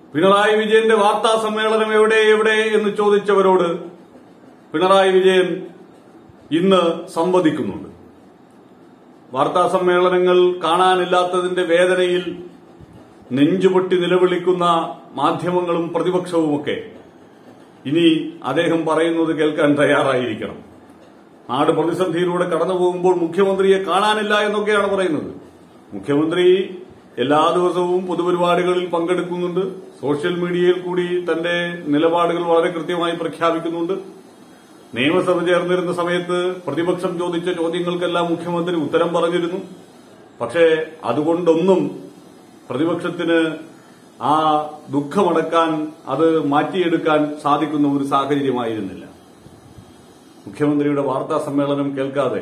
പിണറായി വിജയന്റെ വാർത്താ സമ്മേളനം എവിടെ എവിടെ എന്ന് ചോദിച്ചവരോട് പിണറായി വിജയൻ ഇന്ന് സംവദിക്കുന്നുണ്ട് വാർത്താ സമ്മേളനങ്ങൾ കാണാനില്ലാത്തതിന്റെ വേദനയിൽ നെഞ്ചുപൊട്ടി നിലവിളിക്കുന്ന മാധ്യമങ്ങളും പ്രതിപക്ഷവുമൊക്കെ ഇനി അദ്ദേഹം പറയുന്നത് കേൾക്കാൻ തയ്യാറായിരിക്കണം നാട് പ്രതിസന്ധിയിലൂടെ കടന്നു പോകുമ്പോൾ മുഖ്യമന്ത്രിയെ കാണാനില്ല എന്നൊക്കെയാണ് പറയുന്നത് മുഖ്യമന്ത്രി എല്ലാ ദിവസവും പൊതുപരിപാടികളിൽ പങ്കെടുക്കുന്നുണ്ട് സോഷ്യൽ മീഡിയയിൽ കൂടി തന്റെ നിലപാടുകൾ വളരെ കൃത്യമായി പ്രഖ്യാപിക്കുന്നുണ്ട് നിയമസഭ ചേർന്നിരുന്ന സമയത്ത് പ്രതിപക്ഷം ചോദിച്ച ചോദ്യങ്ങൾക്കെല്ലാം മുഖ്യമന്ത്രി ഉത്തരം പറഞ്ഞിരുന്നു പക്ഷേ അതുകൊണ്ടൊന്നും പ്രതിപക്ഷത്തിന് ആ ദുഃഖമടക്കാൻ അത് മാറ്റിയെടുക്കാൻ സാധിക്കുന്ന ഒരു സാഹചര്യമായിരുന്നില്ല മുഖ്യമന്ത്രിയുടെ വാർത്താ സമ്മേളനം കേൾക്കാതെ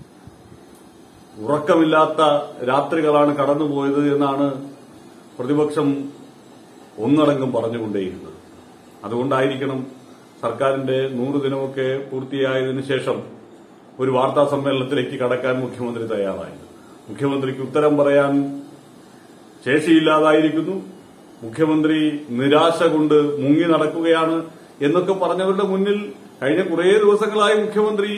ഉറക്കമില്ലാത്ത രാത്രികളാണ് കടന്നുപോയത് എന്നാണ് പ്രതിപക്ഷം ഒന്നടങ്കം പറഞ്ഞുകൊണ്ടേയിരുന്നത് അതുകൊണ്ടായിരിക്കണം സർക്കാരിന്റെ നൂറ് ദിനമൊക്കെ പൂർത്തിയായതിനു ശേഷം ഒരു വാർത്താ സമ്മേളനത്തിലേക്ക് കടക്കാൻ മുഖ്യമന്ത്രി തയ്യാറായത് മുഖ്യമന്ത്രിക്ക് ഉത്തരം പറയാൻ ശേഷിയില്ലാതായിരിക്കുന്നു മുഖ്യമന്ത്രി നിരാശ കൊണ്ട് മുങ്ങി നടക്കുകയാണ് എന്നൊക്കെ പറഞ്ഞവരുടെ മുന്നിൽ കഴിഞ്ഞ കുറേ ദിവസങ്ങളായി മുഖ്യമന്ത്രി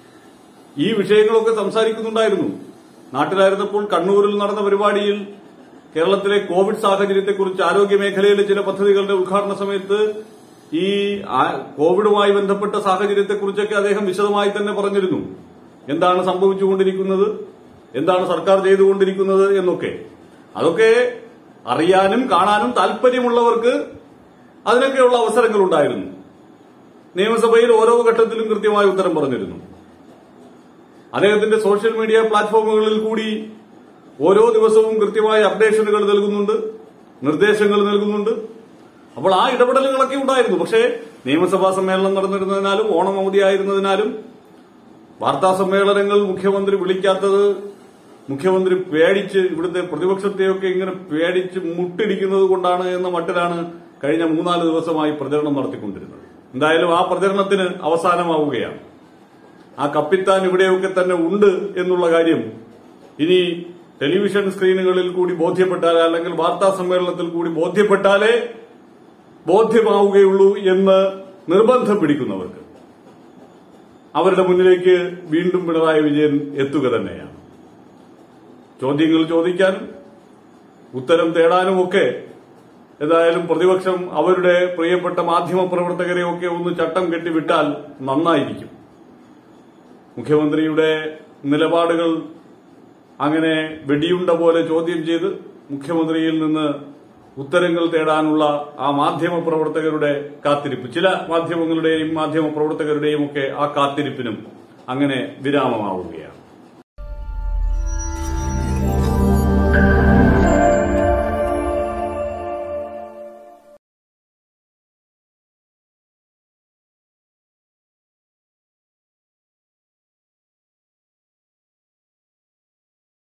ഈ വിഷയങ്ങളൊക്കെ സംസാരിക്കുന്നുണ്ടായിരുന്നു നാട്ടിലായിരുന്നപ്പോൾ കണ്ണൂരിൽ നടന്ന പരിപാടിയിൽ കേരളത്തിലെ കോവിഡ് സാഹചര്യത്തെക്കുറിച്ച് ആരോഗ്യ മേഖലയിലെ ചില പദ്ധതികളുടെ ഉദ്ഘാടന സമയത്ത് ഈ ആ- കോവിഡുമായി ബന്ധപ്പെട്ട സാഹചര്യത്തെക്കുറിച്ചൊക്കെ അദ്ദേഹം വിശദമായി തന്നെ പറഞ്ഞിരുന്നു എന്താണ് സംഭവിച്ചുകൊണ്ടിരിക്കുന്നത് എന്താണ് സർക്കാർ ചെയ്തുകൊണ്ടിരിക്കുന്നത് എന്നൊക്കെ അതൊക്കെ അറിയാനും കാണാനും താല്പര്യമുള്ളവർക്ക് അതിനൊക്കെയുള്ള അവസരങ്ങൾ ഉണ്ടായിരുന്നു നിയമസഭയിൽ ഓരോ ഘട്ടത്തിലും കൃത്യമായ ഉത്തരം പറഞ്ഞിരുന്നു അദ്ദേഹത്തിന്റെ സോഷ്യൽ മീഡിയ പ്ലാറ്റ്ഫോമുകളിൽ കൂടി ഓരോ ദിവസവും കൃത്യമായ അപ്ഡേഷനുകൾ നൽകുന്നുണ്ട് നിർദ്ദേശങ്ങൾ നൽകുന്നുണ്ട് അപ്പോൾ ആ ഇടപെടലുകളൊക്കെ ഉണ്ടായിരുന്നു പക്ഷേ നിയമസഭാ സമ്മേളനം നടന്നിരുന്നതിനാലും ഓണം അവധിയായിരുന്നതിനാലും വാർത്താ സമ്മേളനങ്ങൾ മുഖ്യമന്ത്രി വിളിക്കാത്തത് മുഖ്യമന്ത്രി പേടിച്ച് ഇവിടുത്തെ പ്രതിപക്ഷത്തെയൊക്കെ ഇങ്ങനെ പേടിച്ച് മുട്ടിടിക്കുന്നത് കൊണ്ടാണ് എന്ന മട്ടിലാണ് കഴിഞ്ഞ മൂന്നാല് ദിവസമായി പ്രചരണം നടത്തിക്കൊണ്ടിരുന്നത് എന്തായാലും ആ പ്രചരണത്തിന് അവസാനമാവുകയാണ് ആ കപ്പിത്താൻ ഇവിടെയൊക്കെ തന്നെ ഉണ്ട് എന്നുള്ള കാര്യം ഇനി ടെലിവിഷൻ സ്ക്രീനുകളിൽ കൂടി ബോധ്യപ്പെട്ടാലേ അല്ലെങ്കിൽ വാർത്താ സമ്മേളനത്തിൽ കൂടി ബോധ്യപ്പെട്ടാലേ ബോധ്യമാവുകയുള്ളൂ എന്ന് നിർബന്ധം പിടിക്കുന്നവർക്ക് അവരുടെ മുന്നിലേക്ക് വീണ്ടും പിണറായി വിജയൻ എത്തുക തന്നെയാണ് ചോദ്യങ്ങൾ ചോദിക്കാനും ഉത്തരം തേടാനുമൊക്കെ ഏതായാലും പ്രതിപക്ഷം അവരുടെ പ്രിയപ്പെട്ട മാധ്യമ പ്രവർത്തകരെയൊക്കെ ഒന്ന് ചട്ടം കെട്ടിവിട്ടാൽ നന്നായിരിക്കും മുഖ്യമന്ത്രിയുടെ നിലപാടുകൾ അങ്ങനെ വെടിയുണ്ട പോലെ ചോദ്യം ചെയ്ത് മുഖ്യമന്ത്രിയിൽ നിന്ന് ഉത്തരങ്ങൾ തേടാനുള്ള ആ മാധ്യമ പ്രവർത്തകരുടെ കാത്തിരിപ്പ് ചില മാധ്യമങ്ങളുടെയും മാധ്യമ പ്രവർത്തകരുടെയും ഒക്കെ ആ കാത്തിരിപ്പിനും അങ്ങനെ വിരാമമാവുകയാണ്